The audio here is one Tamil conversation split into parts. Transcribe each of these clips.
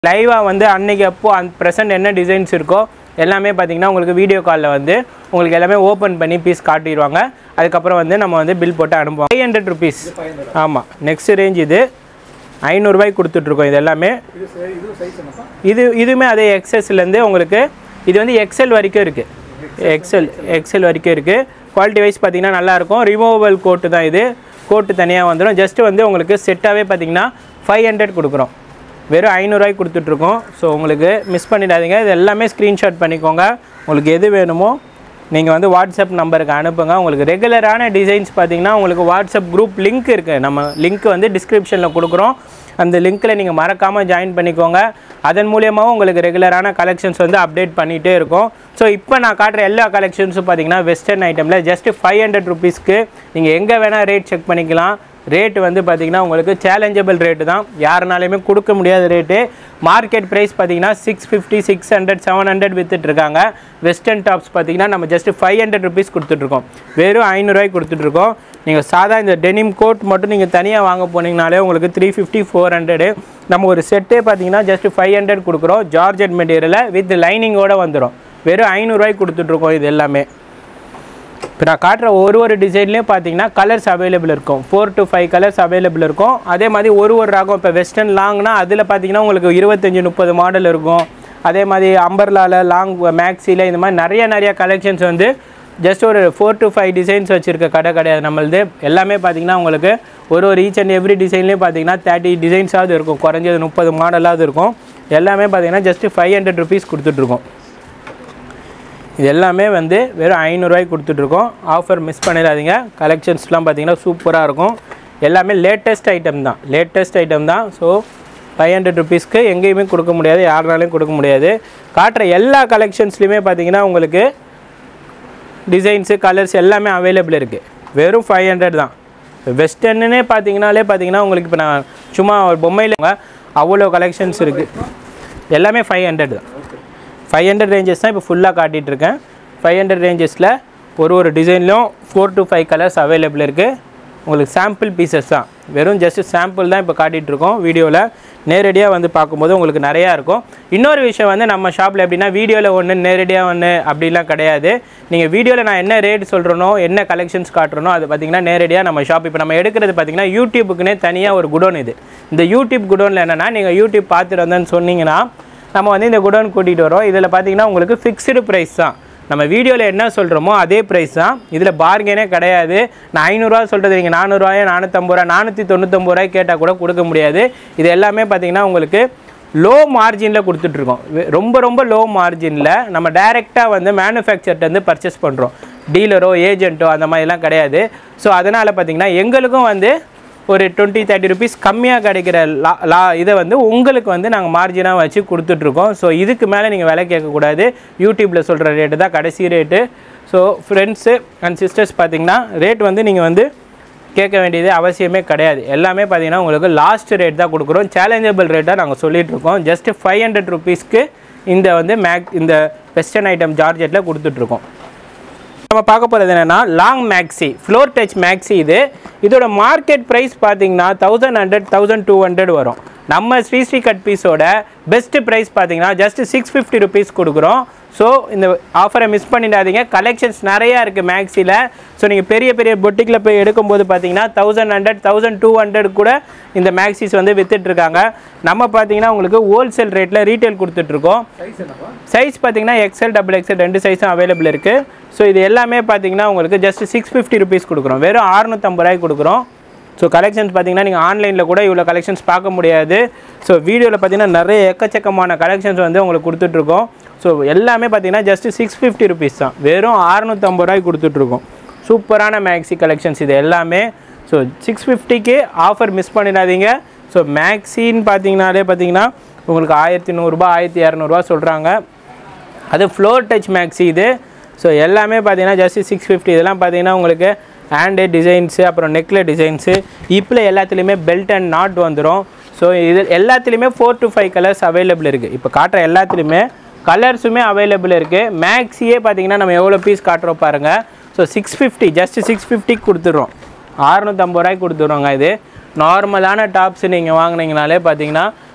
லைவாக வந்து அன்னைக்கு அப்போ அந்த ப்ரெசென்ட் என்ன டிசைன்ஸ் இருக்கோ எல்லாமே பார்த்தீங்கன்னா உங்களுக்கு வீடியோ காலில் வந்து உங்களுக்கு எல்லாமே ஓப்பன் பண்ணி பீஸ் காட்டிடுவாங்க அதுக்கப்புறம் வந்து நம்ம வந்து பில் போட்டு அனுப்புவோம் ஃபைவ் ஹண்ட்ரட் ருபீஸ் ஆமாம் நெக்ஸ்ட் ரேஞ்ச் இது ஐநூறுரூவாய்க்கு கொடுத்துட்ருக்கோம் இது எல்லாமே இது சரி இது சைஸ் என்னப்பா இது இதுவுமே அதே எக்ஸஸ்லேருந்து உங்களுக்கு இது வந்து எக்ஸல் வரைக்கும் இருக்குது எக்ஸல் எக்ஸல் வரைக்கும் இருக்குது குவாலிட்டி வைஸ் பார்த்தீங்கன்னா நல்லாயிருக்கும் ரிமூவபிள் கோட்டு தான் இது கோட்டு தனியாக வந்துடும் ஜஸ்ட்டு வந்து உங்களுக்கு செட்டாகவே பார்த்தீங்கன்னா ஃபைவ் ஹண்ட்ரட் கொடுக்குறோம் வெறும் ஐநூறுரூவாய்க்கு கொடுத்துட்ருக்கோம் ஸோ உங்களுக்கு மிஸ் பண்ணிடாதீங்க இது எல்லாமே ஸ்க்ரீன்ஷாட் பண்ணிக்கோங்க உங்களுக்கு எது வேணுமோ நீங்கள் வந்து வாட்ஸ்அப் நம்பருக்கு அனுப்புங்க உங்களுக்கு ரெகுலரான டிசைன்ஸ் பார்த்தீங்கன்னா உங்களுக்கு வாட்ஸ்அப் குரூப் லிங்க் இருக்குது நம்ம லிங்க் வந்து டிஸ்கிரிப்ஷனில் கொடுக்குறோம் அந்த லிங்க்கில் நீங்கள் மறக்காமல் ஜாயின் பண்ணிக்கோங்க அதன் மூலியமாகவும் உங்களுக்கு ரெகுலரான கலெக்ஷன்ஸ் வந்து அப்டேட் பண்ணிகிட்டே இருக்கும் ஸோ இப்போ நான் காட்டுற எல்லா கலெக்ஷன்ஸும் பார்த்தீங்கன்னா வெஸ்டர்ன் ஐட்டமில் ஜஸ்ட் ஃபைவ் ஹண்ட்ரட் ருபீஸ்க்கு நீங்கள் எங்கே வேணால் ரேட் செக் பண்ணிக்கலாம் ரேட் வந்து பார்த்தீங்கன்னா உங்களுக்கு சேலஞ்சபிள் ரேட்டு தான் யாருனாலையுமே கொடுக்க முடியாத ரேட்டு மார்க்கெட் ப்ரைஸ் பார்த்தீங்கன்னா six fifty six hundred seven hundred வித்துட்ருக்காங்க வெஸ்டர்ன் டாப்ஸ் பார்த்தீங்கன்னா நம்ம ஜஸ்ட் ஃபைவ் ஹண்ட்ரட் ருபீஸ் கொடுத்துட்ருக்கோம் வெறும் ஐநூறுரூவாய்க்கு கொடுத்துட்ருக்கோம் நீங்கள் சாதா இந்த டெனிம் கோட் மட்டும் நீங்கள் தனியாக வாங்க போனீங்கனாலே உங்களுக்கு த்ரீ ஃபிஃப்டி ஃபோர் ஹண்ட்ரடு நம்ம ஒரு செட்டே பார்த்தீங்கன்னா ஜஸ்ட் ஃபைவ் ஹண்ட்ரட் கொடுக்குறோம் ஜார்ஜெட் மெட்டீரியலில் வித் லைனிங்கோட வந்துடும் வெறும் ஐநூறுரூவாய்க்கு கொடுத்துட்ருக்கோம் இது எல்லாமே இப்போ நான் காட்டுற ஒரு ஒரு டிசைன்லேயும் பார்த்தீங்கன்னா கலர்ஸ் அவைலபிள் இருக்கும் four to five colours available இருக்கும் அதே மாதிரி ஒரு ஒரு ராகம் இப்போ வெஸ்டர்ன் லாங்னா அதில் பார்த்தீங்கன்னா உங்களுக்கு இருபத்தஞ்சி முப்பது மாடல் இருக்கும் அதே மாதிரி அம்பர்லாவில் லாங் மேக்ஸியில் இந்த மாதிரி நிறைய நிறைய கலெக்ஷன்ஸ் வந்து ஜஸ்ட் ஒரு ஃபோர் to ஃபைவ் டிசைன்ஸ் வச்சுருக்க கடை கிடையாது நம்மளது எல்லாமே பார்த்தீங்கன்னா உங்களுக்கு ஒரு ஒரு ஈச் அண்ட் எவ்ரி டிசைன்லேயும் பார்த்தீங்கன்னா தேர்ட்டி டிசைன்ஸாவது இருக்கும் குறைஞ்சது முப்பது மாடலாவது இருக்கும் எல்லாமே பார்த்தீங்கன்னா ஜஸ்ட் ஃபைவ் ஹண்ட்ரட் ருபீஸ் கொடுத்துட்ருக்கோம் இது எல்லாமே வந்து வெறும் ஐநூறுரூவாய்க்கு கொடுத்துட்ருக்கோம் ஆஃபர் மிஸ் பண்ணிடாதீங்க கலெக்ஷன்ஸ்லாம் பார்த்தீங்கன்னா சூப்பராக இருக்கும் எல்லாமே லேட்டஸ்ட் ஐட்டம் தான் லேட்டஸ்ட் ஐட்டம் தான் ஸோ ஃபைவ் ஹண்ட்ரட் ருபீஸ்க்கு எங்கேயுமே கொடுக்க முடியாது யாருனாலையும் கொடுக்க முடியாது காட்டுற எல்லா கலெக்ஷன்ஸ்லையுமே பார்த்தீங்கன்னா உங்களுக்கு டிசைன்ஸு கலர்ஸ் எல்லாமே அவைலபிள் இருக்குது வெறும் ஃபைவ் ஹண்ட்ரட் தான் வெஸ்டர்னுனே பார்த்தீங்கனாலே பார்த்தீங்கன்னா உங்களுக்கு இப்போ நான் சும்மா ஒரு பொம்மையில் அவ்வளோ கலெக்ஷன்ஸ் இருக்குது எல்லாமே ஃபைவ் ஹண்ட்ரட் தான் ஃபைவ் ஹண்ட்ரட் ரேஞ்சஸ் தான் இப்போ ஃபுல்லாக காட்டிகிட்டு இருக்கேன் ஃபைவ் ஹண்ட்ரட் ரேஞ்சஸில் ஒரு ஒரு டிசைன்லையும் four to five colours available இருக்குது உங்களுக்கு சாம்பிள் பீசஸ் தான் வெறும் ஜஸ்ட் சாம்பிள் தான் இப்போ காட்டிகிட்டு இருக்கோம் வீடியோவில் நேரடியாக வந்து பார்க்கும்போது உங்களுக்கு நிறையா இருக்கும் இன்னொரு விஷயம் வந்து நம்ம ஷாப்பில் எப்படின்னா வீடியோவில் ஒன்று நேரடியாக ஒன்று அப்படிலாம் கிடையாது நீங்கள் வீடியோவில் நான் என்ன ரேட் சொல்கிறனோ என்ன கலெக்ஷன்ஸ் காட்டுறனோ அது பார்த்தீங்கன்னா நேரடியாக நம்ம ஷாப் இப்போ நம்ம எடுக்கிறது பார்த்தீங்கன்னா யூடியூப்புக்குன்னே தனியாக ஒரு குடோன் இது இந்த யூடியூப் குடோனில் என்னென்னா நீங்கள் யூடியூப் பார்த்துட்டு வந்தேன்னு சொன்னீங்கன்னா நம்ம வந்து இந்த குடோன் கூட்டிகிட்டு வரோம் இதில் பார்த்தீங்கன்னா உங்களுக்கு ஃபிக்ஸ்டு ப்ரைஸ் தான் நம்ம வீடியோவில் என்ன சொல்கிறோமோ அதே ப்ரைஸ் தான் இதில் பார்கெனே கிடையாது நான் ஐநூறுரூவா சொல்கிறது நீங்கள் நானூறுரூவாயோ நானூற்றம்பது ரூபா நானூற்றி தொண்ணூத்தொம்பது ரூபாய் கேட்டால் கூட கொடுக்க முடியாது இது எல்லாமே பார்த்தீங்கன்னா உங்களுக்கு லோ மார்ஜினில் கொடுத்துட்ருக்கோம் வெ- ரொம்ப ரொம்ப லோ மார்ஜினில் நம்ம டைரெக்டாக வந்து மேனுஃபேக்சர்ட்டேருந்து பர்ச்சேஸ் பண்ணுறோம் டீலரோ ஏஜென்ட்டோ அந்த மாதிரிலாம் கிடையாது ஸோ அதனால் பார்த்தீங்கன்னா எங்களுக்கும் வந்து ஒரு டுவெண்ட்டி தேர்ட்டி ருபீஸ் கம்மியாக கிடைக்கிற லா லா இதை வந்து உங்களுக்கு வந்து நாங்கள் மார்ஜினாக வச்சு கொடுத்துட்ருக்கோம் ஸோ இதுக்கு மேலே நீங்கள் விலை கேட்கக்கூடாது யூடியூப்பில் சொல்கிற ரேட்டு தான் கடைசி rate so friends and sisters பார்த்தீங்கன்னா ரேட் வந்து நீங்கள் வந்து கேட்க வேண்டியது அவசியமே கிடையாது எல்லாமே பார்த்தீங்கன்னா உங்களுக்கு லாஸ்ட் ரேட் தான் கொடுக்குறோம் சேலஞ்சபிள் ரேட்டாக நாங்கள் சொல்லிட்டு இருக்கோம் ஜஸ்ட் ஃபைவ் ஹண்ட்ரட் ருபீஸ்க்கு இந்த வந்து மேக் இந்த வெஸ்டர்ன் ஐட்டம் ஜார்ஜெட்டில் கொடுத்துட்ருக்கோம் நம்ம பார்க்க போகிறது என்னென்னா long maxi floor touch maxi இது இதோட மார்க்கெட் ப்ரைஸ் பார்த்தீங்கன்னா thousand hundred thousand two hundred வரும் நம்ம ஸ்ரீ ஸ்ரீ கட் பீஸோட பெஸ்ட் ப்ரைஸ் பார்த்தீங்கன்னா ஜஸ்ட் சிக்ஸ் ஃபிஃப்டி ருபீஸ் கொடுக்குறோம் ஸோ இந்த ஆஃபரை மிஸ் பண்ணிடாதீங்க கலெக்ஷன்ஸ் நிறையா இருக்குது மேக்ஸியில் ஸோ நீங்கள் பெரிய பெரிய பொட்டிக்கில் போய் எடுக்கும்போது பார்த்தீங்கன்னா thousand hundred thousand two hundred கூட இந்த மேக்ஸிஸ் வந்து வித்துட்ருக்காங்க நம்ம பார்த்தீங்கன்னா உங்களுக்கு ஹோல்சேல் ரேட்டில் ரீட்டைல் கொடுத்துட்ருக்கோம் சைஸ் என்னப்பா சைஸ் பார்த்தீங்கன்னா எக்ஸல் டபுள் எக்ஸல் ரெண்டு சைஸும் அவைலபிள் இருக்குது ஸோ இது எல்லாமே பார்த்தீங்கன்னா உங்களுக்கு ஜஸ்ட் சிக்ஸ் ஃபிஃப்டி ருபீஸ் கொடுக்குறோம் வெறும் அறுநூத்தம்பது ரூபாய்க்கு கொடுக்குறோம் ஸோ கலெக்ஷன்ஸ் பார்த்தீங்கன்னா நீங்கள் ஆன்லைனில் கூட இவ்வளோ கலெக்ஷன்ஸ் பார்க்க முடியாது ஸோ வீடியோவில் பார்த்தீங்கன்னா நிறைய எக்கச்சக்கமான கலெக்ஷன்ஸ் வந்து உங்களுக்கு கொடுத்துட்ருக்கோம் ஸோ எல்லாமே பார்த்தீங்கன்னா ஜஸ்ட் சிக்ஸ் ஃபிஃப்டி ருபீஸ் தான் வெறும் அறுநூத்தம்பது ரூபாய்க்கு கொடுத்துட்ருக்கோம் சூப்பரான மேக்ஸி கலெக்ஷன்ஸ் இது எல்லாமே ஸோ சிக்ஸ் ஃபிஃப்டிக்கு ஆஃபர் மிஸ் பண்ணிடாதீங்க ஸோ மேக்ஸின்னு பார்த்தீங்கனாலே பார்த்தீங்கன்னா உங்களுக்கு ஆயிரத்தி நூறுரூபா ஆயிரத்தி இரநூறுபா சொல்கிறாங்க அது ஃப்ளோர் டச் மேக்ஸி இது ஸோ எல்லாமே பார்த்தீங்கன்னா ஜஸ்ட் சிக்ஸ் ஃபிஃப்டி இதெல்லாம் பார்த்தீங்கன்னா உங்களுக்கு ஹேண்டு டிசைன்ஸு அப்புறம் நெக்கில் டிசைன்ஸு இப்பில் எல்லாத்துலேயுமே பெல்ட் அண்ட் நாட் வந்துடும் ஸோ இது எல்லாத்துலேயுமே four to five colours available இருக்குது இப்போ காட்டுற எல்லாத்துலேயுமே கலர்ஸுமே அவைலபிள் இருக்குது மேக்ஸியே பார்த்தீங்கன்னா நம்ம எவ்வளோ பீஸ் காட்டுறோம் பாருங்கள் so six fifty just six ஃபிஃப்டிக்கு கொடுத்துட்றோம் அறுநூற்றம்பது ரூபாய்க்கு கொடுத்துட்றோங்க இது நார்மலான டாப்ஸ் நீங்கள் வாங்குனீங்கனாலே பார்த்தீங்கன்னா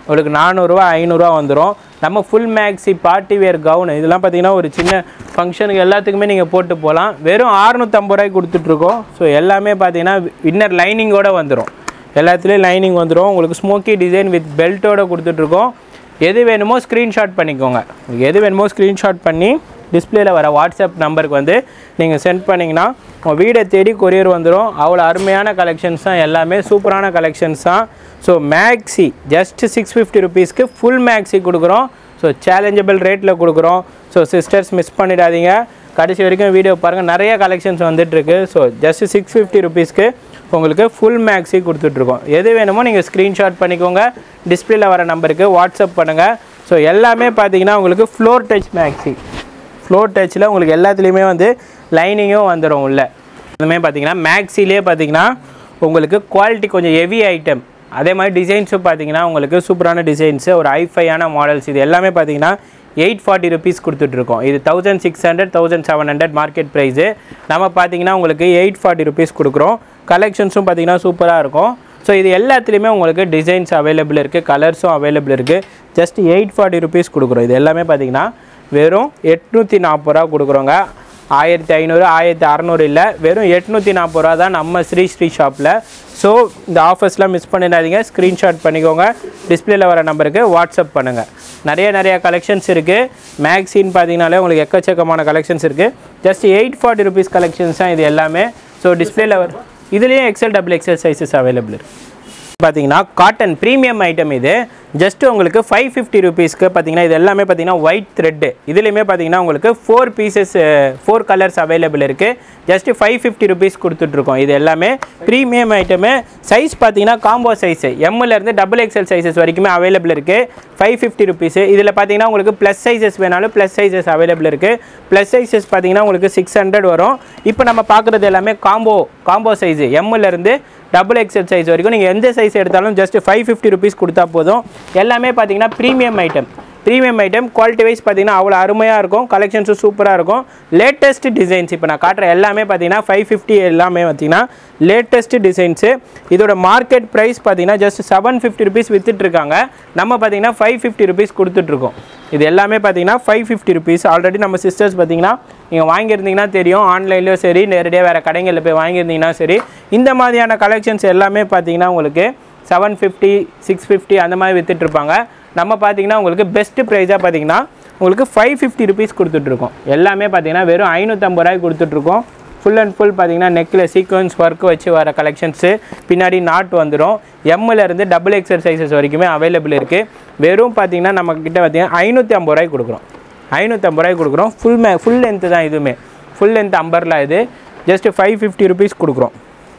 உங்களுக்கு நானூறுரூவா ஐநூறுரூவா வந்துடும் நம்ம full maxi party wear gown இதெல்லாம் பார்த்தீங்கன்னா ஒரு சின்ன ஃபங்க்ஷனுக்கு எல்லாத்துக்குமே நீங்கள் போட்டு போகலாம் வெறும் அறுநூற்றம்பது ரூபாய்க்கு கொடுத்துட்ருக்கோம் ஸோ எல்லாமே பார்த்தீங்கன்னா இன்னர் லைனிங்கோட வந்துடும் எல்லாத்துலேயும் லைனிங் வந்துடும் உங்களுக்கு ஸ்மோக்கி டிசைன் வித் பெல்ட்டோட கொடுத்துட்ருக்கோம் எது வேணுமோ ஸ்க்ரீன்ஷாட் பண்ணிக்கோங்க உங்களுக்கு எது வேணுமோ ஸ்க்ரீன்ஷாட் பண்ணி டிஸ்பிளேல வர வாட்ஸ்அப் நம்பருக்கு வந்து நீங்கள் சென்ட் பண்ணிங்கன்னா உங்கள் வீடை தேடி கொரியர் வந்துடும் அவ்வளோ அருமையான கலெக்ஷன்ஸ் தான் எல்லாமே சூப்பரான கலெக்ஷன்ஸ் தான் so maxi just six fifty ருபீஸ்க்கு ஃபுல் மேக்ஸி கொடுக்குறோம் ஸோ சேலஞ்சபிள் ரேட்டில் கொடுக்குறோம் ஸோ சிஸ்டர்ஸ் மிஸ் பண்ணிடாதீங்க கடைசி வரைக்கும் வீடியோ பாருங்கள் நிறைய கலெக்ஷன்ஸ் வந்துட்டுருக்கு ஸோ ஜஸ்ட் சிக்ஸ் ஃபிஃப்டி ருபீஸ்க்கு உங்களுக்கு ஃபுல் மேக்ஸி கொடுத்துட்ருக்கோம் எது வேணுமோ நீங்கள் ஸ்க்ரீன்ஷாட் பண்ணிக்கோங்க டிஸ்பிளேல வர நம்பருக்கு வாட்ஸ்அப் பண்ணுங்கள் ஸோ எல்லாமே பார்த்தீங்கன்னா உங்களுக்கு ஃப்ளோர் டச் மேக்ஸி ஃப்ளோர் டச்சில் உங்களுக்கு எல்லாத்துலேயுமே வந்து லைனிங்கும் வந்துடும் உள்ள இதுமே பார்த்தீங்கன்னா மேக்ஸிலே பார்த்தீங்கன்னா உங்களுக்கு குவாலிட்டி கொஞ்சம் ஹெவி ஐட்டம் அதே மாதிரி டிசைன்ஸும் பார்த்தீங்கன்னா உங்களுக்கு சூப்பரான டிசைன்ஸு ஒரு ஐஃபையான மாடல்ஸ் இது எல்லாமே பார்த்தீங்கன்னா எயிட் ஃபார்ட்டி ருபீஸ் கொடுத்துட்ருக்கோம் இது thousand six hundred thousand seven hundred market price நம்ம பார்த்தீங்கன்னா உங்களுக்கு எயிட் ஃபார்ட்டி ருபீஸ் கொடுக்குறோம் கலெக்ஷன்ஸும் பார்த்தீங்கன்னா சூப்பராக இருக்கும் ஸோ இது எல்லாத்துலேயுமே உங்களுக்கு டிசைன்ஸ் அவைலபிள் இருக்குது கலர்ஸும் அவைலபிள் இருக்குது ஜஸ்ட் எயிட் ஃபார்ட்டி ருபீஸ் கொடுக்குறோம் இது எல்லாமே பார்த்தீங்கன்னா வெறும் எட்நூற்றி நாற்பது ரூபா கொடுக்குறோங்க ஆயிரத்தி ஐநூறு ஆயிரத்தி அறநூறு இல்லை வெறும் எட்நூற்றி நாற்பது ரூபா தான் நம்ம ஸ்ரீ ஸ்ரீ ஷாப்பில் ஸோ இந்த ஆஃபர்ஸ்லாம் மிஸ் பண்ணிடாதீங்க ஸ்க்ரீன்ஷாட் பண்ணிக்கோங்க டிஸ்பிளேல வர நம்பருக்கு வாட்ஸ்அப் பண்ணுங்கள் நிறைய நிறைய கலெக்ஷன்ஸ் இருக்குது மேக்ஸின்னு பார்த்தீங்கனாலே உங்களுக்கு எக்கச்சக்கமான கலெக்ஷன்ஸ் இருக்குது just eight forty rupees collections தான் இது எல்லாமே ஸோ டிஸ்பிளேல வர இதுலேயும் XL double XL sizes available இருக்குது பார்த்தீங்கன்னா காட்டன் ப்ரீமியம் ஐட்டம் இது ஜஸ்ட் உங்களுக்கு ஃபைவ் ஃபிஃப்டி ருபீஸ்க்கு பார்த்தீங்கன்னா இது எல்லாமே பார்த்தீங்கன்னா ஒயிட் த்ரெட்டு இதுலேயுமே பார்த்தீங்கன்னா உங்களுக்கு four pieces four colours available இருக்குது ஜஸ்ட் ஃபைவ் ஃபிஃப்டி ருபீஸ் கொடுத்துட்ருக்கோம் இது எல்லாமே ப்ரீமியம் ஐட்டமு சைஸ் பார்த்தீங்கன்னா காம்போ சைஸு எம்மிலேருந்து டபுள் எக்ஸல் சைஸஸ் வரைக்குமே அவைலபிள் இருக்குது ஃபைவ் ஃபிஃப்டி ருபீஸு இதில் பார்த்தீங்கன்னா உங்களுக்கு ப்ளஸ் சைஸஸ் வேணாலும் ப்ளஸ் சைஸஸ் அவைலபிள் இருக்குது ப்ளஸ் சைஸஸ் பார்த்தீங்கன்னா உங்களுக்கு சிக்ஸ் ஹண்ட்ரட் வரும் இப்போ நம்ம பார்க்குறது எல்லாமே காம்போ காம்போ சைஸு எம்மிலேருந்து டபுள் எக்ஸல் சைஸ் வரைக்கும் நீங்கள் எந்த சைஸ் எடுத்தாலும் ஜஸ்ட் ஃபைவ் ஃபிஃப்டி ருபீஸ் கொடுத்தா போதும் எல்லாமே பார்த்தீங்கன்னா premium item premium item quality wise பார்த்தீங்கன்னா அவ்வளோ அருமையாக இருக்கும் கலெக்ஷன்ஸும் சூப்பராக இருக்கும் லேட்டஸ்ட் டிசைன்ஸ் இப்போ நான் காட்டுற எல்லாமே பார்த்தீங்கன்னா ஃபைவ் ஃபிஃப்டி எல்லாமே பார்த்தீங்கன்னா லேட்டஸ்ட் டிசைன்ஸு இதோட மார்க்கெட் ப்ரைஸ் பார்த்தீங்கன்னா ஜஸ்ட் செவன் ஃபிஃப்டி ருபீஸ் விற்றுட்ருக்காங்க நம்ம பார்த்தீங்கன்னா ஃபைவ் ஃபிஃப்டி ருபீஸ் கொடுத்துட்ருக்கோம் இது எல்லாமே பார்த்தீங்கன்னா ஃபைவ் ஃபிஃப்டி ருபீஸ் ஆல்ரெடி நம்ம சிஸ்டர்ஸ் பார்த்தீங்கன்னா நீங்கள் வாங்கியிருந்தீங்கன்னா தெரியும் ஆன்லைன்லேயும் சரி நேரடியாக வேறு கடைகளில் போய் வாங்கியிருந்தீங்கன்னா சரி இந்த மாதிரியான கலெக்ஷன்ஸ் எல்லாமே பார்த்தீங்கன்னா உங்களுக்கு செவன் ஃபிஃப்டி சிக்ஸ் ஃபிஃப்டி அந்த மாதிரி விற்றுட்ருப்பாங்க நம்ம பார்த்தீங்கன்னா உங்களுக்கு பெஸ்ட் ப்ரைஸாக பார்த்தீங்கன்னா உங்களுக்கு ஃபைவ் ஃபிஃப்டி ருபீஸ் கொடுத்துட்ருக்கோம் எல்லாமே பார்த்தீங்கன்னா வெறும் ஐநூற்றம்பது ரூபாய்க்கு கொடுத்துட்ருக்கோம் ஃபுல் அண்ட் ஃபுல் பார்த்தீங்கன்னா நெக்கில் சீக்வன்ஸ் ஒர்க் வச்சு வர கலெக்ஷன்ஸு பின்னாடி நாட் வந்துடும் எம்மில் இருந்து டபுள் எக்ஸல் சைஸஸ் வரைக்குமே அவைலபிள் இருக்குது வெறும் பார்த்தீங்கன்னா நம்ம கிட்ட பார்த்தீங்கன்னா ஐநூற்றி ஐம்பது ரூபாய்க்கு கொடுக்குறோம் ஐநூற்றம்பது ரூபாய்க்கு கொடுக்குறோம் ஃபுல் மே ஃபுல் லென்த்து தான் இதுவுமே ஃபுல் லென்த் அம்பர்லா இது ஜஸ்ட் ஃபைவ் ஃபிஃப்டி ருபீஸ் கொடுக்குறோம்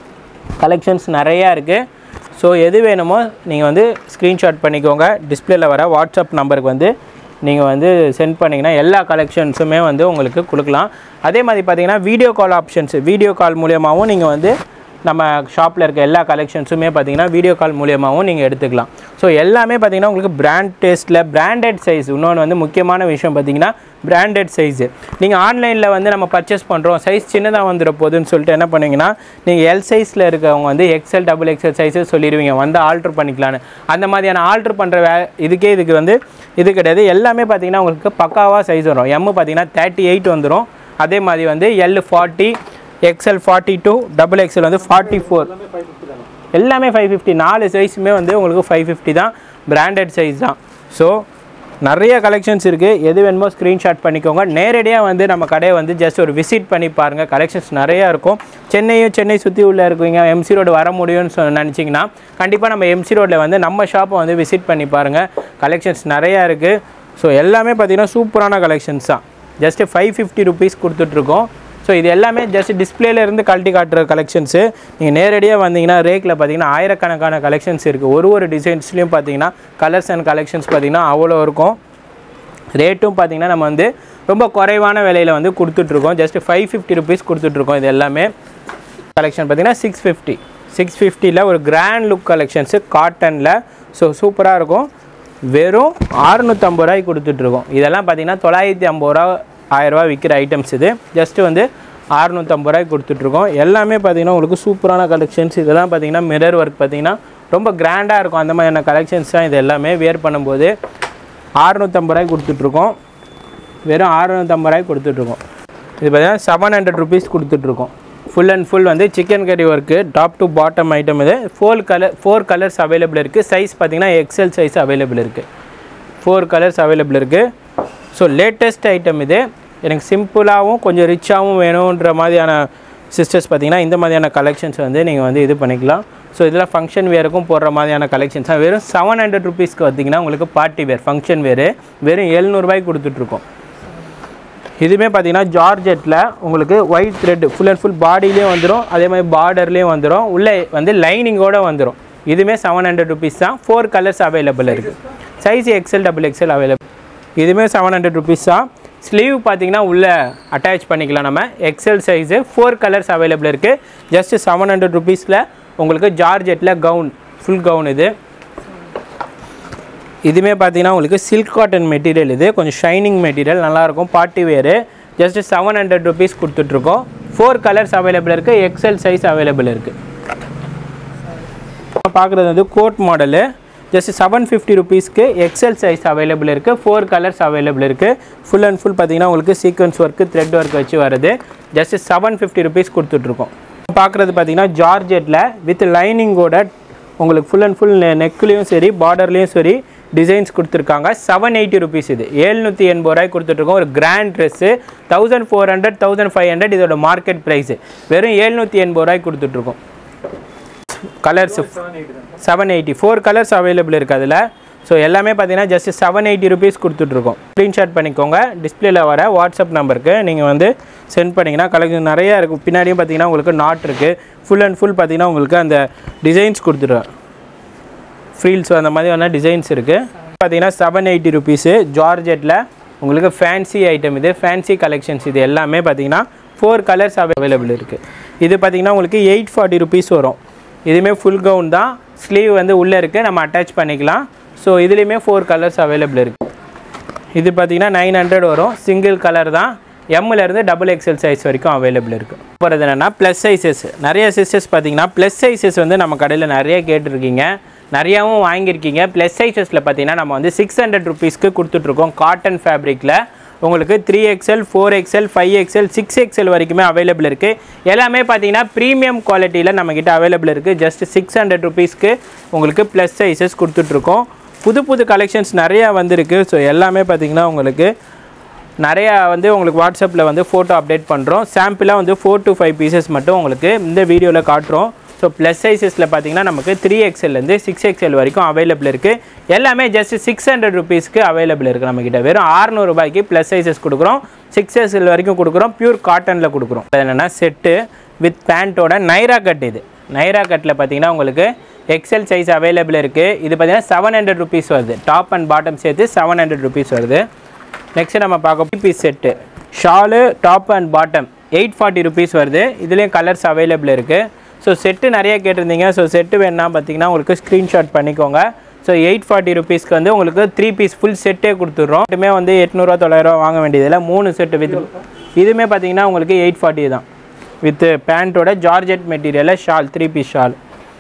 கலெக்ஷன்ஸ் நிறையா இருக்குது ஸோ எது வேணுமோ நீங்கள் வந்து ஸ்க்ரீன்ஷாட் பண்ணிக்கோங்க டிஸ்பிளேல வர வாட்ஸ்அப் நம்பருக்கு வந்து நீங்கள் வந்து சென்ட் பண்ணிங்கன்னா எல்லா கலெக்ஷன்ஸுமே வந்து உங்களுக்கு கொடுக்கலாம் அதே மாதிரி பார்த்தீங்கன்னா video call options video call மூலியமாகவும் நீங்கள் வந்து நம்ம ஷாப்பில் இருக்க எல்லா கலெக்ஷன்ஸுமே பார்த்தீங்கன்னா வீடியோ கால் மூலியமாகவும் நீங்கள் எடுத்துக்கலாம் ஸோ எல்லாமே பார்த்தீங்கன்னா உங்களுக்கு பிராண்ட் டேஸ்ட்டில் பிராண்டட் சைஸ் இன்னொன்று வந்து முக்கியமான விஷயம் பார்த்தீங்கன்னா பிராண்டட் சைஸு நீங்கள் ஆன்லைனில் வந்து நம்ம பர்ச்சேஸ் பண்ணுறோம் சைஸ் சின்னதாக வந்துட போகுதுன்னு சொல்லிட்டு என்ன பண்ணுவீங்கன்னா நீங்கள் எல் சைஸில் இருக்கவங்க வந்து எக்ஸல் டபுள் எக்ஸல் சைஸஸ் சொல்லிடுவீங்க வந்து ஆல்ட்ரு பண்ணிக்கலான்னு அந்த மாதிரியான ஆல்ட்ரு பண்ணுற வே இதுக்கே இதுக்கு வந்து இது கிடையாது எல்லாமே பார்த்தீங்கன்னா உங்களுக்கு பக்காவாக சைஸ் வரும் எம்மு பார்த்தீங்கன்னா தேர்ட்டி எயிட் வந்துடும் அதே மாதிரி வந்து L forty XL forty two double XL வந்து ஃபார்ட்டி ஃபோர் எல்லாமே ஃபைவ் ஃபிஃப்டி நாலு சைஸுமே வந்து உங்களுக்கு ஃபைவ் ஃபிஃப்டி தான் பிராண்டட் சைஸ் தான் ஸோ நிறைய கலெக்ஷன்ஸ் இருக்குது எது வேணுமோ ஸ்க்ரீன்ஷாட் பண்ணிக்கோங்க நேரடியாக வந்து நம்ம கடையை வந்து ஜஸ்ட் ஒரு விசிட் பண்ணி பாருங்கள் கலெக்ஷன்ஸ் நிறையா இருக்கும் சென்னையும் சென்னை சுற்றி உள்ள இருக்குவீங்க எம்சி ரோடு வர முடியும்னு சொ நினச்சிங்கன்னா கண்டிப்பாக நம்ம எம்சி ரோட்டில் வந்து நம்ம ஷாப்பை வந்து விசிட் பண்ணி பாருங்கள் கலெக்ஷன்ஸ் நிறையா இருக்குது ஸோ எல்லாமே பார்த்தீங்கன்னா சூப்பரான கலெக்ஷன்ஸ் தான் ஜஸ்ட்டு ஃபைவ் ஃபிஃப்டி ருபீஸ் கொடுத்துட்ருக்கோம் ஸோ இது எல்லாமே ஜஸ்ட் டிஸ்பிளேல இருந்து கழட்டி காட்டுற கலெக்ஷன்ஸு நீங்கள் நேரடியாக வந்தீங்கன்னா ரேக்கில் பார்த்தீங்கன்னா ஆயிரக்கணக்கான கலெக்ஷன்ஸ் இருக்குது ஒரு ஒரு டிசைன்ஸ்லேயும் பார்த்தீங்கன்னா கலர்ஸ் அண்ட் கலெக்ஷன்ஸ் பார்த்தீங்கன்னா அவ்வளோ இருக்கும் ரேட்டும் பார்த்தீங்கன்னா நம்ம வந்து ரொம்ப குறைவான விலையில் வந்து கொடுத்துட்ருக்கோம் ஜஸ்ட் ஃபைவ் ஃபிஃப்டி ருபீஸ் கொடுத்துட்ருக்கோம் இது எல்லாமே கலெக்ஷன் பார்த்தீங்கன்னா சிக்ஸ் ஃபிஃப்டி சிக்ஸ் ஃபிஃப்டியில் ஒரு கிராண்ட் லுக் கலெக்ஷன்ஸு காட்டனில் ஸோ சூப்பராக இருக்கும் வெறும் அறுநூற்றம்பது ரூபாய்க்கு கொடுத்துட்ருக்கோம் இதெல்லாம் பார்த்தீங்கன்னா தொள்ளாயிரத்தி ஐம்பது ரூபா ஆயிரரூபா விற்கிற ஐட்டம்ஸ் இது ஜஸ்ட்டு வந்து அறுநூற்றம்பது ரூபாய்க்கு கொடுத்துட்ருக்கோம் எல்லாமே பார்த்தீங்கன்னா உங்களுக்கு சூப்பரான கலெக்ஷன்ஸ் இதெல்லாம் பார்த்தீங்கன்னா மிரர் ஒர்க் பார்த்தீங்கன்னா ரொம்ப கிராண்டாக இருக்கும் அந்த மாதிரியான கலெக்ஷன்ஸ் தான் இது எல்லாமே வேர் பண்ணும்போது அறுநூற்றம்பது ரூபாய்க்கு கொடுத்துட்ருக்கோம் வெறும் அறுநூற்றம்பது ரூபாய்க்கு கொடுத்துட்ருக்கோம் இது பார்த்தீங்கன்னா செவன் ஹண்ட்ரட் ருபீஸ் கொடுத்துட்ருக்கோம் ஃபுல் அண்ட் ஃபுல் வந்து chikankari work top to bottom item இது four colour four colours available இருக்குது சைஸ் பார்த்தீங்கன்னா எக்ஸல் சைஸ் அவைலபிள் இருக்குது ஃபோர் கலர்ஸ் அவைலபிள் இருக்குது ஸோ லேட்டஸ்ட் ஐட்டம் இது எனக்கு சிம்பிளாகவும் கொஞ்சம் ரிச்சாகவும் வேணுன்ற மாதிரியான சிஸ்டர்ஸ் பார்த்தீங்கன்னா இந்த மாதிரியான கலெக்ஷன்ஸ் வந்து நீங்கள் வந்து இது பண்ணிக்கலாம் ஸோ இதில் ஃபங்க்ஷன் வேருக்கும் போடுற மாதிரியான கலெக்ஷன்ஸ் தான் வெறும் செவன் ஹண்ட்ரட் ருபீஸ்க்கு பார்த்தீங்கன்னா உங்களுக்கு பார்ட்டி வேர் ஃபங்க்ஷன் வேறு வெறும் எழுநூறுபாய்க்கு கொடுத்துட்ருக்கோம் இதுவுமே பார்த்தீங்கன்னா ஜார்ஜெட்டில் உங்களுக்கு white thread full and full பாடியிலையும் வந்துடும் அதே மாதிரி பார்டர்லேயும் வந்துடும் உள்ளே வந்து லைனிங்கோடு வந்துடும் இதுவுமே செவன் ஹண்ட்ரட் ருபீஸ் தான் ஃபோர் கலர்ஸ் அவைலபிள் இருக்குது size XL double XL available இதுவுமே செவன் ஹண்ட்ரட் ருபீஸ் தான் ஸ்லீவ் பார்த்தீங்கன்னா உள்ளே அட்டாச் பண்ணிக்கலாம் நம்ம XL size four colours available இருக்குது ஜஸ்ட் செவன் ஹண்ட்ரட் ருபீஸில் உங்களுக்கு ஜார்ஜெட்டில் கவுன் ஃபுல் கவுன் இது இதுவுமே பார்த்தீங்கன்னா உங்களுக்கு சில்க் காட்டன் மெட்டீரியல் இது கொஞ்சம் ஷைனிங் மெட்டீரியல் நல்லாயிருக்கும் party wear just seven hundred rupees கொடுத்துட்ருக்கோம் ஃபோர் கலர்ஸ் அவைலபிள் இருக்குது எக்ஸல் சைஸ் அவைலபிள் இருக்குது பார்க்குறது வந்து coat model just seven fifty ருபீஸ்க்கு எக்ஸல் சைஸ் அவைலபிள் இருக்குது ஃபோர் கலர்ஸ் அவைலபிள் இருக்குது ஃபுல் அண்ட் ஃபுல் பார்த்தீங்கன்னா உங்களுக்கு சீக்வன்ஸ் ஒர்க்கு த்ரெட் ஒர்க் வச்சு வருது ஜஸ்ட் செவன் ஃபிஃப்டி ருபீஸ் கொடுத்துட்ருக்கோம் பார்க்குறது பார்த்தீங்கன்னா ஜார்ஜெட்டில் வித் லைனிங்கோட உங்களுக்கு ஃபுல் அண்ட் ஃபுல் நெக்லேயும் சரி பார்டர்லேயும் சரி டிசைன்ஸ் கொடுத்துருக்காங்க செவன் எயிட்டி ருபீஸ் இது ஏழ்நூற்றி எண்பது ரூபாய்க்கு கொடுத்துட்ருக்கோம் ஒரு grand dress thousand four hundred thousand five hundred இதோட மார்க்கெட் ப்ரைஸு வெறும் ஏழ்நூற்றி எண்பது ரூபாய்க்கு கொடுத்துட்ருக்கோம் colours seven eighty four colours available இருக்குது அதில் ஸோ எல்லாமே பார்த்தீங்கன்னா ஜஸ்ட் செவன் எயிட்டி ருபீஸ் கொடுத்துட்ருக்கோம் ஸ்க்ரீன்ஷாட் பண்ணிக்கோங்க டிஸ்பிளேல வர வாட்ஸ்அப் நம்பருக்கு நீங்கள் வந்து சென்ட் பண்ணிங்கன்னா கலெக்ஷன் நிறையா இருக்கும் பின்னாடியும் பார்த்தீங்கன்னா உங்களுக்கு நாட் இருக்குது ஃபுல் அண்ட் ஃபுல் பார்த்தீங்கன்னா உங்களுக்கு அந்த டிசைன்ஸ் கொடுத்துருவேன் ஃப்ரீல்ஸ் அந்த மாதிரி வேணால் டிசைன்ஸ் இருக்குது பார்த்தீங்கன்னா செவன் எயிட்டி ருபீஸு ஜார்ஜெட்டில் உங்களுக்கு ஃபேன்சி ஐட்டம் இது ஃபேன்சி கலெக்ஷன்ஸ் இது எல்லாமே பார்த்தீங்கன்னா ஃபோர் கலர்ஸ் அவைலபிள் இருக்குது இது பார்த்தீங்கன்னா உங்களுக்கு எயிட் ஃபார்ட்டி ருபீஸ் வரும் இதுவுமே ஃபுல் கவுன் தான் ஸ்லீவ் வந்து உள்ளே இருக்குது நம்ம அட்டாச் பண்ணிக்கலாம் ஸோ இதுலேயுமே ஃபோர் கலர்ஸ் அவைலபிள் இருக்குது இது பார்த்தீங்கன்னா நைன் ஹண்ட்ரட் வரும் சிங்கிள் கலர் தான் எம்மில் இருந்து டபுள் எக்ஸல் சைஸ் வரைக்கும் அவைலபிள் இருக்குது போகிறது என்னென்னா ப்ளஸ் சைஸஸ் நிறைய சிஸ்டர்ஸ் பார்த்தீங்கன்னா ப்ளஸ் சைஸஸ் வந்து நம்ம கடையில் நிறைய கேட்டிருக்கீங்க நிறையாவும் வாங்கியிருக்கீங்க ப்ளஸ் சைஸஸில் பார்த்தீங்கன்னா நம்ம வந்து சிக்ஸ் ஹண்ட்ரட் ருபீஸ்க்கு கொடுத்துட்ருக்கோம் காட்டன் ஃபேப்ரிக்கில் உங்களுக்கு three XL four XL five XL six XL வரைக்குமே அவைலபிள் இருக்குது எல்லாமே பார்த்தீங்கன்னா ப்ரீமியம் குவாலிட்டியில் நம்மக்கிட்ட அவைலபிள் இருக்குது ஜஸ்ட் சிக்ஸ் ஹண்ட்ரட் ருபீஸ்க்கு உங்களுக்கு ப்ளஸ் சைஸஸ் கொடுத்துட்ருக்கோம் புது புது கலெக்ஷன்ஸ் நிறையா வந்திருக்கு ஸோ எல்லாமே பார்த்தீங்கன்னா உங்களுக்கு நிறையா வந்து உங்களுக்கு வாட்ஸ்அப்பில் வந்து ஃபோட்டோ அப்டேட் பண்ணுறோம் சாம்பிளாக வந்து ஃபோர் to ஃபைவ் பீசஸ் மட்டும் உங்களுக்கு இந்த வீடியோவில் காட்டுறோம் ஸோ ப்ளஸ் சைஸஸில் பார்த்தீங்கன்னா நமக்கு த்ரீ எக்ஸ்எல்லேருந்து சிக்ஸ் எக்ஸ்எல் வரைக்கும் அவைலபிள் இருக்குது எல்லாமே ஜஸ்ட் சிக்ஸ் ஹண்ட்ரட் ருபீஸ்க்கு அவைலபிள் இருக்குது நம்மக்கிட்ட வெறும் 600 ரூபாய்க்கு ப்ளஸ் சைஸஸ் கொடுக்குறோம் சிக்ஸ் எக்ஸ்எல் வரைக்கும் கொடுக்குறோம் பியூர் காட்டனில் கொடுக்குறோம் அது என்னென்னா செட்டு வித் பேண்ட்டோட நைரா கட் இது நைரா கட்டில் பார்த்தீங்கன்னா உங்களுக்கு எக்ஸல் சைஸ் அவைலபிள் இருக்குது இது பார்த்தீங்கன்னா செவன் ஹண்ட்ரட் ருபீஸ் வருது டாப் அண்ட் பாட்டம் சேர்த்து செவன் ஹண்ட்ரட் ருபீஸ் வருது நெக்ஸ்ட் நம்ம பார்க்க piece set shawl top and bottom eight forty rupees வருது இதுலேயும் கலர்ஸ் அவைலபிள் இருக்குது ஸோ செட்டு நிறைய கேட்டிருந்தீங்க ஸோ செட்டு வேணுன்னா பார்த்தீங்கன்னா உங்களுக்கு ஸ்க்ரீன்ஷாட் பண்ணிக்கோங்க ஸோ எயிட் ஃபார்ட்டி ருபீஸ்க்கு வந்து உங்களுக்கு த்ரீ பீஸ் ஃபுல் செட்டே கொடுத்துட்றோம் இதுமே வந்து எட்நூறுவா தொள்ளாயிரரூவா வாங்க வேண்டியதில்லை மூணு செட்டு வித் இதுவுமே பார்த்தீங்கன்னா உங்களுக்கு எயிட் ஃபார்ட்டி தான் வித் பேண்ட்டோட ஜார்ஜெட் மெட்டீரியலில் ஷால் த்ரீ பீஸ் ஷால்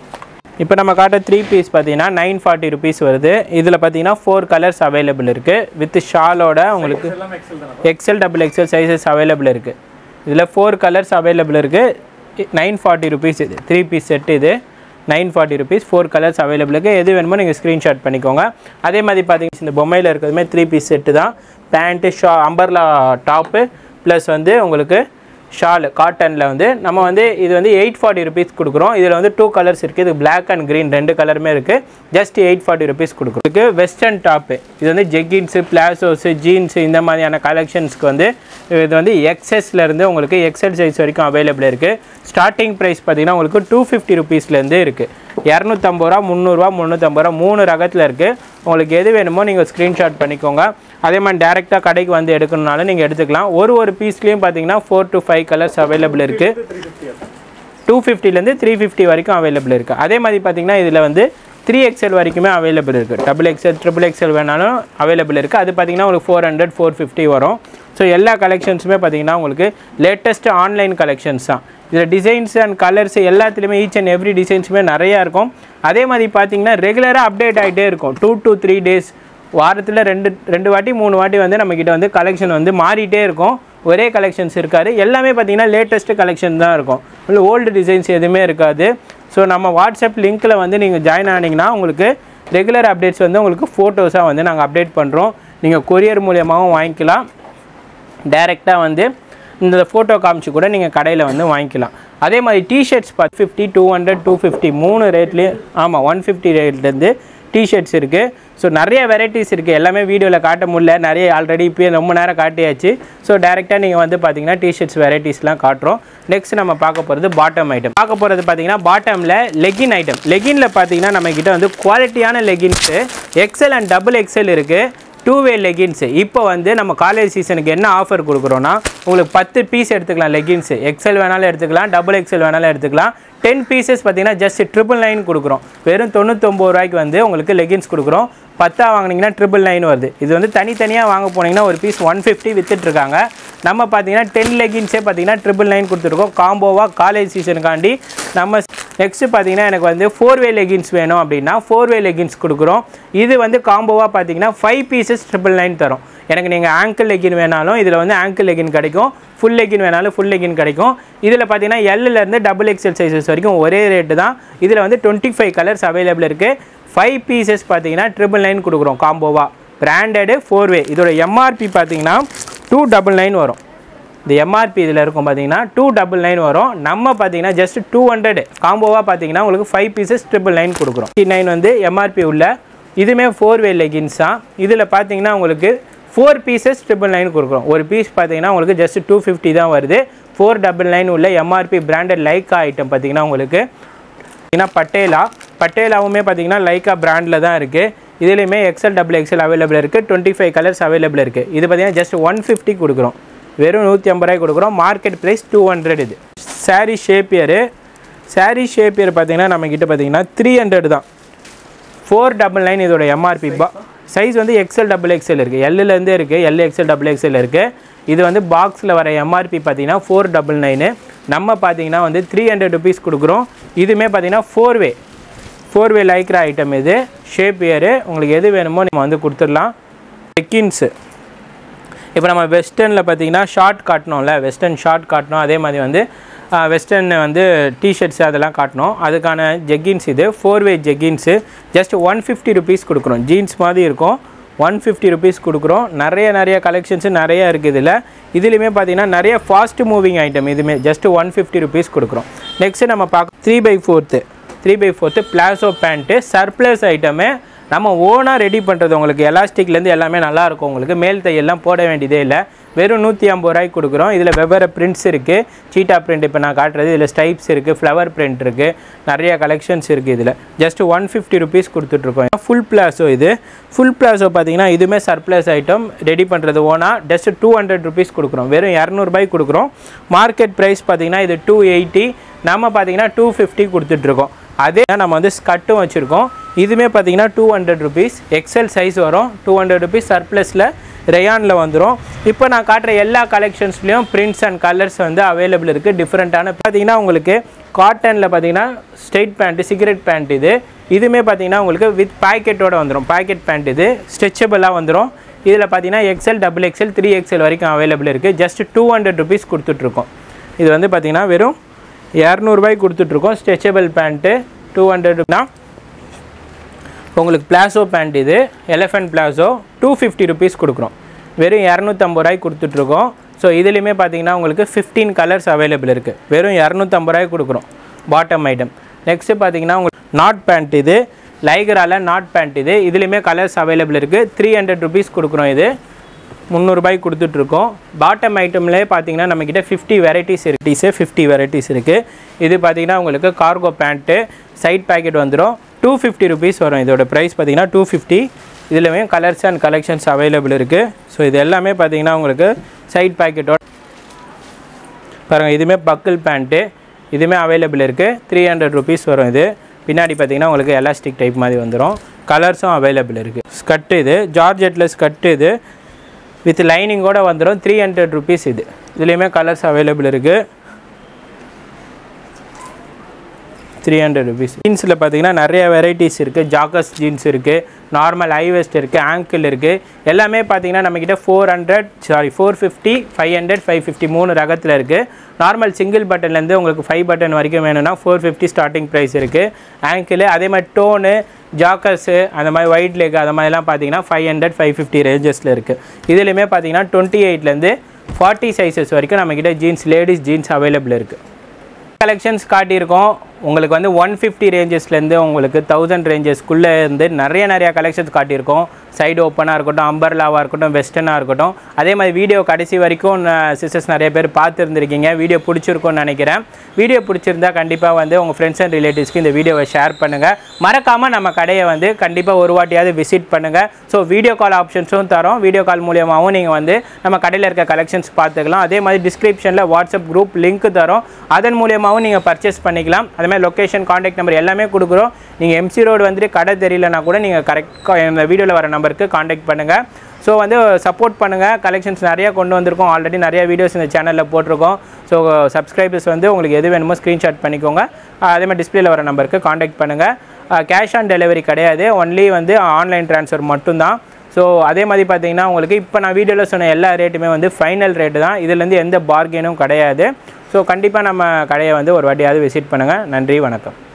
இப்போ நம்ம காட்ட த்ரீ பீஸ் பார்த்தீங்கன்னா நைன் ஃபார்ட்டி ருபீஸ் வருது இதில் பார்த்தீங்கன்னா ஃபோர் கலர்ஸ் அவைலபிள் இருக்குது வித் ஷாலோட உங்களுக்கு XL double XL sizes available இருக்குது இதில் ஃபோர் கலர்ஸ் அவைலபிள் இருக்குது நைன் ஃபார்ட்டி ருபீஸ் இது த்ரீ பீஸ் செட் இது nine forty rupees four colours available இருக்குது எது வேணுமோ நீங்கள் ஸ்க்ரீன்ஷாட் பண்ணிக்கோங்க அதே மாதிரி பார்த்தீங்கன்னா இந்த பொம்மையில் இருக்கிறதுமே த்ரீ பீஸ் செட்டு தான் பேண்ட்டு ஷா அம்பர்லா டாப்பு ப்ளஸ் வந்து உங்களுக்கு ஷால் காட்டனில் வந்து நம்ம வந்து இது வந்து எயிட் ஃபார்ட்டி ருபீஸ் கொடுக்குறோம் இதில் வந்து டூ கலர்ஸ் இருக்குது இது பிளாக் அண்ட் க்ரீன் ரெண்டு கலருமே இருக்குது ஜஸ்ட் எயிட் ஃபார்ட்டி ருபீஸ் கொடுக்குறோம் இதுக்கு வெஸ்டர்ன் டாப்பு இது வந்து ஜெக்கின்ஸு பிளாசோஸு ஜீன்ஸு இந்த மாதிரியான கலெக்ஷன்ஸ்க்கு வந்து இது வந்து XS ல இருந்து உங்களுக்கு எக்ஸல் சைஸ் வரைக்கும் அவைலபிள் இருக்குது ஸ்டார்டிங் ப்ரைஸ் பார்த்தீங்கன்னா உங்களுக்கு டூ ஃபிஃப்டி ருபீஸ்லேருந்து இருக்குது இரநூத்தம்பது ரூபா முந்நூறுரூவா முந்நூற்றம்பது ரூபா மூணு ரகத்தில் இருக்குது உங்களுக்கு எது வேணுமோ நீங்கள் ஸ்க்ரீன்ஷாட் பண்ணிக்கோங்க அதே மாதிரி டேரெக்டாக கடைக்கு வந்து எடுக்கணுனாலும் நீங்கள் எடுத்துக்கலாம் ஒரு ஒரு பீஸ்லேயும் பார்த்தீங்கன்னா four to five colours available இருக்குது டூ ஃபிஃப்டிலேருந்து த்ரீ ஃபிஃப்டி வரைக்கும் அவைலபிள் இருக்குது அதே மாதிரி பார்த்தீங்கன்னா இதில் வந்து த்ரீ எக்ஸ்எல் வரைக்குமே அவைலபிள் இருக்குது டபுள் எக்ஸ்எல் ட்ரிபிள் எக்ஸ்எல் வேணாலும் அவைலபிள் இருக்குது அது பார்த்தீங்கன்னா உங்களுக்கு ஃபோர் ஹண்ட்ரட் ஃபோர் ஃபிஃப்டி வரும் ஸோ எல்லா கலெக்ஷன்ஸுமே பார்த்தீங்கன்னா உங்களுக்கு லேட்டஸ்ட் ஆன்லைன் கலெக்ஷன்ஸ் தான் இதில் டிசைன்ஸ் அண்ட் கலர்ஸ் எல்லாத்துலேயுமே ஈச் அண்ட் எவ்ரி டிசைன்ஸுமே நிறையா இருக்கும் அதே மாதிரி பார்த்தீங்கன்னா ரெகுலராக அப்டேட் ஆகிட்டே இருக்கும் டூ to த்ரீ டேஸ் வாரத்தில் ரெண்டு ரெண்டு வாட்டி மூணு வாட்டி வந்து நம்மக்கிட்ட வந்து கலெக்ஷன் வந்து மாறிட்டே இருக்கும் ஒரே கலெக்ஷன்ஸ் இருக்காது எல்லாமே பார்த்தீங்கன்னா லேட்டஸ்ட் கலெக்ஷன் தான் இருக்கும் இல்லை ஓல்டு டிசைன்ஸ் எதுவுமே இருக்காது ஸோ நம்ம வாட்ஸ்அப் லிங்க்கில் வந்து நீங்கள் ஜாயின் ஆனீங்கன்னா உங்களுக்கு ரெகுலர் அப்டேட்ஸ் வந்து உங்களுக்கு ஃபோட்டோஸாக வந்து நாங்கள் அப்டேட் பண்ணுறோம் நீங்கள் கொரியர் மூலியமாகவும் வாங்கிக்கலாம் டைரெக்டாக வந்து இந்த ஃபோட்டோ காமிச்சு கூட நீங்கள் கடையில் வந்து வாங்கிக்கலாம் அதே மாதிரி டிஷர்ட்ஸ் பார்த்து fifty two hundred two fifty மூணு ரேட்லேயும் ஆமாம் ஒன் ஃபிஃப்டி ரேட்லேருந்து டிஷர்ட்ஸ் இருக்குது ஸோ நிறைய வெரைட்டிஸ் இருக்குது எல்லாமே வீடியோவில் காட்ட முடியல நிறைய ஆல்ரெடி இப்போயே ரொம்ப நேரம் காட்டியாச்சு ஸோ டேரெக்டாக நீங்கள் வந்து பார்த்தீங்கன்னா டிஷர்ட்ஸ் வெரைட்டிஸ்லாம் காட்டுறோம் நெக்ஸ்ட் நம்ம பார்க்க போகிறது பாட்டம் ஐட்டம் பார்க்க போகிறது பார்த்தீங்கன்னா பாட்டமில் லெகின் ஐட்டம் லெகினில் பார்த்தீங்கன்னா நம்மக்கிட்ட வந்து குவாலிட்டியான leggings XL and double XL இருக்குது டூ வே லெகின்ஸு இப்போ வந்து நம்ம காலேஜ் சீசனுக்கு என்ன ஆஃபர் கொடுக்குறோன்னா உங்களுக்கு பத்து பீஸ் எடுத்துக்கலாம் லெகின்ஸு எக்ஸல் வேணாலும் எடுத்துக்கலாம் டபுள் எக்ஸல் வேணாலும் எடுத்துக்கலாம் டென் பீசஸ் பார்த்தீங்கன்னா ஜஸ்ட் ட்ரிபிள் நைன் கொடுக்குறோம் வெறும் தொண்ணூத்தொம்பது ரூபாய்க்கு வந்து உங்களுக்கு லெகின்ஸ் கொடுக்குறோம் பத்தா வாங்குனீங்கன்னா ட்ரிபிள் நைன் வருது இது வந்து தனித்தனியாக வாங்க போனீங்கன்னா ஒரு பீஸ் ஒன் ஃபிஃப்டி வித்துட்ருக்காங்க நம்ம பார்த்தீங்கன்னா டென் லெகின்ஸே பார்த்தீங்கன்னா ட்ரிபிள் நைன் கொடுத்துருக்கோம் காம்போவாக காலேஜ் சீசனுக்காண்டி நம்ம நெக்ஸ்ட்டு பார்த்தீங்கன்னா எனக்கு வந்து ஃபோர் வே லெகின்ஸ் வேணும் அப்படின்னா ஃபோர் வே லெகின்ஸ் கொடுக்குறோம் இது வந்து காம்போவாக பார்த்தீங்கன்னா ஃபைவ் பீசஸ் ட்ரிபிள் நைன் தரும் எனக்கு நீங்கள் ஆங்கிள் லெகின் வேணாலும் இதில் வந்து ஆங்கிள் லெகின் கிடைக்கும் ஃபுல் லெகின் வேணாலும் ஃபுல் லெகின் கிடைக்கும் இதில் பார்த்தீங்கன்னா எல்லுலேருந்து டபுள் எக்ஸல் சைஸஸ் வரைக்கும் ஒரே ரேட்டு தான் இதில் வந்து டுவெண்ட்டி ஃபைவ் கலர்ஸ் அவைலபிள் இருக்குது ஃபைவ் பீசஸ் பார்த்தீங்கன்னா ட்ரிபிள் நைன் கொடுக்குறோம் காம்போவாக பிராண்டடு ஃபோர் வே இதோட எம்ஆர்பி பார்த்தீங்கன்னா டூ டபுள் நைன் வரும் இந்த எம்ஆர்பி இதில் இருக்கும் பார்த்தீங்கன்னா டூ டபுள் நைன் வரும் நம்ம பார்த்தீங்கன்னா ஜஸ்ட் டூ ஹண்ட்ரட் காம்போவாக பார்த்தீங்கன்னா உங்களுக்கு ஃபைவ் பீசஸ் ட்ரிபிள் நைன் கொடுக்குறோம் நைன் வந்து எம்ஆர்பி உள்ள இதுவுமே ஃபோர் வே லெகின்ஸ் தான் இதில் பார்த்தீங்கன்னா உங்களுக்கு ஃபோர் பீசஸ் ட்ரிபிள் நைன் கொடுக்குறோம் ஒரு பீஸ் பார்த்தீங்கன்னா உங்களுக்கு ஜஸ்ட் டூ ஃபிஃப்டி தான் வருது ஃபோர் டபுள் நைன் உள்ள எம்ஆர்பி பிராண்டட் லைக்கா ஐட்டம் பார்த்தீங்கன்னா உங்களுக்கு பார்த்தீங்கன்னா பட்டேலா பட்டேலாவுமே பார்த்தீங்கன்னா லைக்கா பிராண்டில் தான் இருக்குது இதுலேயுமே எக்ஸல் டபுள் எக்ஸல் அவைலபிள் இருக்குது டுவெண்ட்டி ஃபைவ் கலர்ஸ் அவைலபிள் இருக்குது இது பார்த்தீங்கன்னா ஜஸ்ட் ஒன் ஃபிஃப்டி கொடுக்குறோம் வெறும் நூற்றி ஐம்பது ரூபாய் கொடுக்குறோம் மார்க்கெட் ப்ரைஸ் டூ ஹண்ட்ரட் இது சாரீ ஷேப்பியரு சாரீ ஷேப்பியர் பார்த்தீங்கன்னா நம்மக்கிட்ட பார்த்தீங்கன்னா த்ரீ ஹண்ட்ரட் தான் ஃபோர் டபுள் நைன் இதோட எம்ஆர்பி பா சைஸ் வந்து எக்ஸல் டபுள் எக்ஸல் இருக்குது எல்லுலேருந்தே இருக்குது எல் எக்ஸல் டபுள் எக்ஸல் இருக்குது இது வந்து பாக்ஸில் வர எம்ஆர்பி பார்த்தீங்கன்னா ஃபோர் டபுள் நைனு நம்ம பார்த்தீங்கன்னா வந்து த்ரீ ஹண்ட்ரட் ருபீஸ் கொடுக்குறோம் இதுவுமே பார்த்தீங்கன்னா four way four way Lycra item இது ஷேப் இயரு உங்களுக்கு எது வேணுமோ நம்ம வந்து கொடுத்துடலாம் லெக்கின்ஸு இப்போ நம்ம வெஸ்டர்னில் பார்த்தீங்கன்னா ஷார்ட் காட்டணும்ல வெஸ்டர்ன் ஷார்ட் காட்டணும் அதே மாதிரி வந்து வெஸ்டர்ன் வந்து டிஷர்ட்ஸ் அதெல்லாம் காட்டணும் அதுக்கான ஜெக்கின்ஸ் இது four way jeggings just one fifty rupees கொடுக்குறோம் ஜீன்ஸ் மாதிரி இருக்கும் ஒன் ஃபிஃப்டி ருபீஸ் கொடுக்குறோம் நிறைய நிறைய கலெக்ஷன்ஸு நிறைய இருக்குது இதில் இதுலேயுமே பார்த்தீங்கன்னா நிறைய ஃபாஸ்ட் மூவிங் ஐட்டம் இதுவுமே ஜஸ்ட் ஒன் ஃபிஃப்டி ருபீஸ் கொடுக்குறோம் நெக்ஸ்ட்டு நம்ம பார்க்க three by fourth three by fourth palazzo pant surplus item நம்ம ஓனாக ரெடி பண்ணுறது உங்களுக்கு எலாஸ்டிக்லேருந்து எல்லாமே நல்லாயிருக்கும் உங்களுக்கு மேல் தையெல்லாம் போட வேண்டியதே இல்லை வெறும் நூற்றி ஐம்பது ரூபாய்க்கு கொடுக்குறோம் இதில் வெவ்வேறு பிரிண்ட்ஸ் இருக்குது சீட்டா பிரிண்ட் இப்போ நான் காட்டுறது இதில் ஸ்டைப்ஸ் இருக்குது ஃப்ளவர் பிரிண்ட் இருக்குது நிறைய கலெக்ஷன்ஸ் இருக்குது இதில் ஜஸ்ட் ஒன் ஃபிஃப்டி ருபீஸ் கொடுத்துட்ருக்கோம் ஃபுல் பிளாஸோ இது ஃபுல் பிளாஸோ பார்த்தீங்கன்னா இதுவுமே சர்ப்ளஸ் ஐட்டம் ரெடி பண்ணுறது ஓனாக ஜஸ்ட் டூ ஹண்ட்ரட் ருபீஸ் கொடுக்குறோம் வெறும் இரநூறுபாய்க்கு கொடுக்குறோம் மார்க்கெட் ப்ரைஸ் பார்த்தீங்கன்னா இது டூ எயிட்டி நம்ம பார்த்தீங்கன்னா டூ ஃபிஃப்டி கொடுத்துட்ருக்கோம் அதே நம்ம வந்து ஸ்கட்டும் வச்சுருக்கோம் இதுவுமே பார்த்தீங்கன்னா two hundred rupees XL size வரும் டூ ஹண்ட்ரட் ருபீஸ் சர்ப்ளஸில் ரேயானில் வந்துடும் இப்போ நான் காட்டுற எல்லா கலெக்ஷன்ஸ்லேயும் பிரிண்ட்ஸ் அண்ட் கலர்ஸ் வந்து அவைலபிள் இருக்குது டிஃப்ரெண்ட்டான பார்த்தீங்கன்னா உங்களுக்கு காட்டனில் பார்த்தீங்கன்னா ஸ்ட்ரெயிட் பேண்ட்டு சிகரெட் பேண்ட் இது இதுவுமே பார்த்தீங்கன்னா உங்களுக்கு வித் பாக்கெட்டோட வந்துடும் பாக்கெட் பேண்ட் இது ஸ்ட்ரெச்சபிளாக வந்துடும் இதில் பார்த்தீங்கன்னா XL double XL three XL வரைக்கும் அவைலபிள் இருக்குது ஜஸ்ட் டூ ஹண்ட்ரட் ருபீஸ் கொடுத்துட்ருக்கோம் இது வந்து பார்த்தீங்கன்னா வெறும் இரநூறுபாய்க்கு கொடுத்துட்ருக்கோம் ஸ்ட்ரெச்சபிள் பேண்ட்டு டூ ஹண்ட்ரட்னா உங்களுக்கு பிளாசோ பேண்ட் இது elephant palazzo two fifty rupees கொடுக்குறோம் வெறும் இரநூத்தம்பது ரூபாய்க்கு கொடுத்துட்ருக்கோம் ஸோ இதுலேயுமே பார்த்தீங்கன்னா உங்களுக்கு ஃபிஃப்டீன் கலர்ஸ் அவைலபிள் இருக்குது வெறும் இரநூத்தம்பது ரூபாய்க்கு கொடுக்குறோம் பாட்டம் ஐட்டம் நெக்ஸ்ட்டு பார்த்தீங்கன்னா உங்களுக்கு நாட் பேண்ட் இது லைகரால நாட் பேண்ட் இது இதுலேயுமே கலர்ஸ் அவைலபிள் இருக்குது த்ரீ ஹண்ட்ரட் ருபீஸ் கொடுக்குறோம் இது முந்நூறுபாய்க்கு கொடுத்துட்ருக்கோம் பாட்டம் ஐட்டம்லேயே பார்த்தீங்கன்னா நம்மக்கிட்ட ஃபிஃப்டி வெரைட்டிஸ் இருக்கீஸு ஃபிஃப்டி வெரைட்டிஸ் இருக்குது இது பார்த்தீங்கன்னா உங்களுக்கு கார்கோ பேண்ட்டு சைட் பேக்கெட் வந்துடும் டூ ஃபிஃப்டி ருபீஸ் வரும் இதோட ப்ரைஸ் பார்த்தீங்கன்னா டூ ஃபிஃப்டி இதுலேயுமே கலர்ஸ் அண்ட் கலெக்ஷன்ஸ் அவைலபிள் இருக்குது ஸோ இது எல்லாமே பார்த்தீங்கன்னா உங்களுக்கு சைட் பேக்கெட்டோட பாருங்கள் இதுவுமே பக்கிள் பேண்ட்டு இதுவுமே அவைலபிள் இருக்குது த்ரீ ஹண்ட்ரட் ருபீஸ் வரும் இது பின்னாடி பார்த்தீங்கன்னா உங்களுக்கு எலாஸ்டிக் டைப் மாதிரி வந்துடும் கலர்ஸும் அவைலபிள் இருக்குது ஸ்கட்டு இது ஜார்ஜெட்டில் ஸ்கட்டு இது வித் லைனிங்கோட வந்துடும் த்ரீ ஹண்ட்ரட் ருபீஸ் இது இதுலேயுமே கலர்ஸ் அவைலபிள் இருக்குது த்ரீ ஹண்ட்ரட் ருபீஸ் ஜீன்ஸில் பார்த்தீங்கன்னா நிறைய வெரைட்டிஸ் இருக்குது ஜாக்கஸ் ஜீன்ஸ் இருக்குது நார்மல் ஹை வெஸ்ட் இருக்குது ஆங்கிள் இருக்குது எல்லாமே பார்த்தீங்கன்னா நம்மக்கிட்ட four hundred sorry four fifty five hundred five fifty மூணு ரகத்தில் இருக்குது நார்மல் சிங்கிள் பட்டன்லேருந்து உங்களுக்கு ஃபைவ் பட்டன் வரைக்கும் வேணும்னா ஃபோர் ஃபிஃப்டி ஸ்டார்டிங் ப்ரைஸ் இருக்குது ஆங்கிள் அதே மாதிரி டோனு ஜாக்கர்ஸு அந்த மாதிரி ஒயிட் லெக் அந்த மாதிரிலாம் பார்த்தீங்கன்னா ஃபைவ் ஹண்ட்ரட் ஃபைவ் ஃபிஃப்டி ரேஞ்சஸில் இருக்குது இதுலேயுமே பார்த்தீங்கன்னா டுவெண்ட்டி எயிட்லேருந்து ஃபார்ட்டி சைஸஸ் வரைக்கும் நம்மக்கிட்ட ஜீன்ஸ் லேடிஸ் ஜீன்ஸ் அவைலபிள் இருக்குது கலெக்ஷன்ஸ் காட்டியிருக்கோம் உங்களுக்கு வந்து ஒன் ஃபிஃப்டி ரேஞ்சஸ்லேருந்து உங்களுக்கு தௌசண்ட் ரேஞ்சஸ்க்குள்ளே இருந்து நிறைய நிறைய கலெக்ஷன்ஸ் காட்டியிருக்கோம் சைடு ஓப்பனாக இருக்கட்டும் அம்பர்லாவாக இருக்கட்டும் வெஸ்டர்னாக இருக்கட்டும் அதே மாதிரி வீடியோ கடைசி வரைக்கும் சிஸ்டர்ஸ் நிறைய பேர் பார்த்துருந்துருக்கீங்க வீடியோ பிடிச்சிருக்கும்னு நினைக்கிறேன் வீடியோ பிடிச்சிருந்தா கண்டிப்பாக வந்து உங்கள் ஃப்ரெண்ட்ஸ் அண்ட் ரிலேட்டிவ்ஸ்க்கு இந்த வீடியோவை ஷேர் பண்ணுங்கள் மறக்காமல் நம்ம கடையை வந்து கண்டிப்பாக ஒரு வாட்டியாவது விசிட் பண்ணுங்கள் ஸோ வீடியோ கால் ஆப்ஷன்ஸும் தரோம் வீடியோ கால் மூலியமாகவும் நீங்கள் வந்து நம்ம கடையில் இருக்க கலெக்ஷன்ஸ் பார்த்துக்கலாம் அதே மாதிரி டிஸ்கிரிப்ஷனில் வாட்ஸ்அப் குரூப் லிங்க் தரோம் அதன் மூலியமாகவும் நீங்கள் பர்ச்சேஸ் பண்ணிக்கலாம் அதே மாதிரி லொக்கேஷன் காண்டாக்ட் நம்பர் எல்லாமே கொடுக்குறோம் நீங்கள் எம்சி ரோடு வந்துட்டு கடை தெரியலனா கூட நீங்கள் கரெக்டாக இந்த வீடியோவில் வர நம்பருக்கு காண்டாக்ட் பண்ணுங்கள் ஸோ வந்து சப்போர்ட் பண்ணுங்கள் கலெக்ஷன்ஸ் நிறையா கொண்டு வந்திருக்கோம் ஆல்ரெடி நிறைய வீடியோஸ் இந்த சேனலில் போட்டிருக்கோம் ஸோ சப்ஸ்கிரைபர்ஸ் வந்து உங்களுக்கு எது வேணுமோ ஸ்க்ரீன்ஷாட் பண்ணிக்கோங்க அஹ் அதே மாதிரி டிஸ்பிளேல வர நம்பருக்கு காண்டாக்ட் பண்ணுங்கள் கேஷ் ஆன் டெலிவரி கிடையாது ஒன்லி வந்து ஆன்லைன் ட்ரான்ஸ்ஃபர் மட்டும்தான் ஸோ அதே மாதிரி பார்த்தீங்கன்னா உங்களுக்கு இப்போ நான் வீடியோவில் சொன்ன எல்லா ரேட்டுமே வந்து ஃபைனல் ரேட்டு தான் இதுலேருந்து எந்த பார்கெனும் கிடையாது ஸோ கண்டிப்பாக நம்ம கடையை வந்து ஒரு வாட்டியாவது விசிட் பண்ணுங்கள் நன்றி வணக்கம்